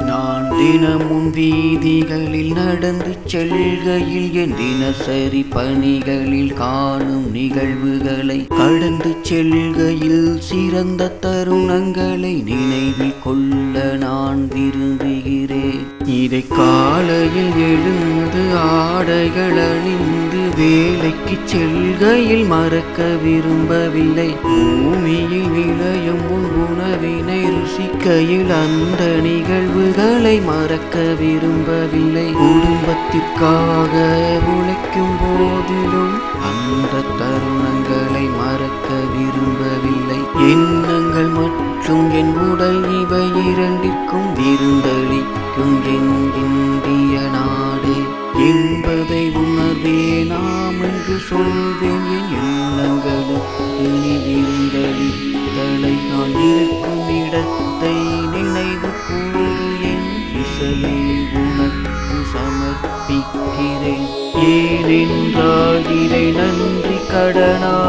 நான் தினமும் வீதிகளில் நடந்து செல்கையில் என் தினசரி பணிகளில் காணும் நிகழ்வுகளை கடந்து செல்கையில் சிறந்த தருணங்களை நினைவில் கொள்ள நான் விரும்புகிறேன் இதை காலையில் எழுந்து ஆடைகள் அணிந்து வேலைக்கு செல்கையில் மறக்க விரும்பவில்லை பூமியில் விளையும் உன் உணவினை ருசிக்கையில் அந்த நிகழ்வுகளை மறக்க விரும்பவில்லை குடும்பத்திற்காக உழைக்கும் போதிலும் அந்த தருணங்களை மறக்க விரும்பவில்லை எண்ணங்கள் மற்றும் என் உடல் இவை இரண்டிற்கும் விருந்தளிக்கும் என் இந்திய நாடு என்பதை உணர்வே நாம் என்று சொல்வேன் என் எண்ணங்களுக்கு நீ விருந்தளித்தலை நான் இருக்கும் இடத்தை நினைவு கூறு என் இசையை உனக்கு சமர்ப்பிக்கிறேன் ஏனென்றால் இதை நன்றி கடனாக